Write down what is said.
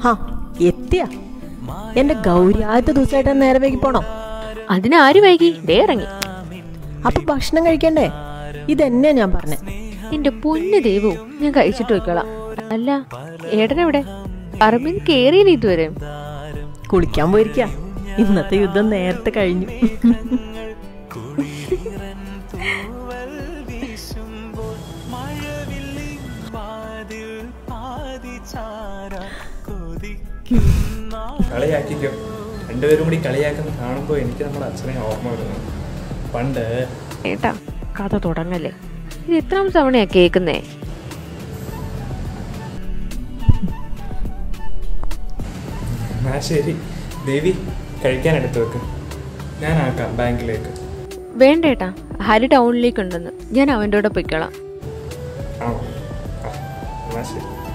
ഹാ എത്തിയ എന്റെ ഗൗരി ആദ്യത്തെ ദിവസമായിട്ട് നേരെ വൈകി പോണോ അതിനാര് വൈകി ദേ ഇറങ്ങി അപ്പൊ ഭക്ഷണം കഴിക്കണ്ടേ ഇതെന്നെയാ ഞാൻ പറഞ്ഞേ എന്റെ പൊന്നു ദൈവവും ഞാൻ കഴിച്ചിട്ട് പോയിക്കോളാം അല്ല ഏട്ടനെവിടെ പറമ്പിൽ കേറിയില്ല ഇതുവരെ കുളിക്കാൻ പോയിരിക്ക ഇന്നത്തെ യുദ്ധം നേരത്തെ കഴിഞ്ഞു കളിയാക്കിക്കോ രണ്ടുപേരും കൂടി കളിയാക്കുന്ന കാണുമ്പോൾ എനിക്ക് നമ്മുടെ അച്ഛനെ ഓർമ്മ വരുന്നു പണ്ട് ഏട്ടാ കഥ തുടങ്ങല്ലേ ഇത് എത്രാം തവണയാ കേക്കുന്നേ ആ ശരി ദേവി കഴിക്കാൻ എടുത്തു വെക്ക് ഞാൻ ആക്കാം ബാങ്കിലേക്ക് വേണ്ട ഏട്ടാ ഹരി ടൗണിലേക്ക് ഉണ്ടെന്ന് ഞാൻ അവൻ്റെ കൂടെ പൊയ്ക്കോളാം ആണോ ആ എന്നാ ശരി